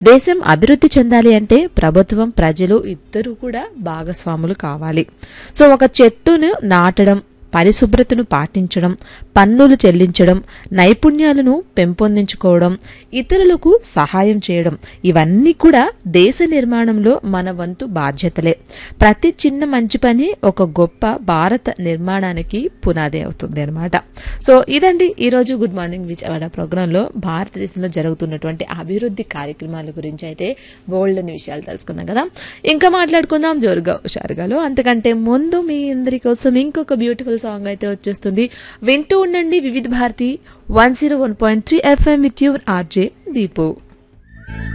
దేశం అభివృద్ధి చెందాలి అంటే ప్రభుత్వం ప్రజలు ఇద్దరు కూడా భాగస్వాములు కావాలి సో ఒక చెట్టును నాటడం పరిశుభ్రతను పాటించడం పన్నులు చెల్లించడం నైపుణ్యాలను పెంపొందించుకోవడం ఇతరులకు సహాయం చేయడం ఇవన్నీ కూడా దేశ నిర్మాణంలో మన వంతు బాధ్యతలే ప్రతి చిన్న మంచి పని ఒక గొప్ప భారత నిర్మాణానికి పునాది అవుతుంది అనమాట సో ఇదండి ఈరోజు గుడ్ మార్నింగ్ విజయవాడ ప్రోగ్రాంలో భారతదేశంలో జరుగుతున్నటువంటి అభివృద్ధి కార్యక్రమాల గురించి అయితే బోల్డ్ అని విషయాలు తెలుసుకుందాం కదా ఇంకా మాట్లాడుకుందాం జోరుగా హుషారుగాలో అంతకంటే ముందు మీ అందరి కోసం ఇంకొక బ్యూటిఫుల్ సాంగ్ అయితే వచ్చేస్తుంది వింటూ ఉండండి Vividh Bharati one zero one point three FM with your RJ Deepu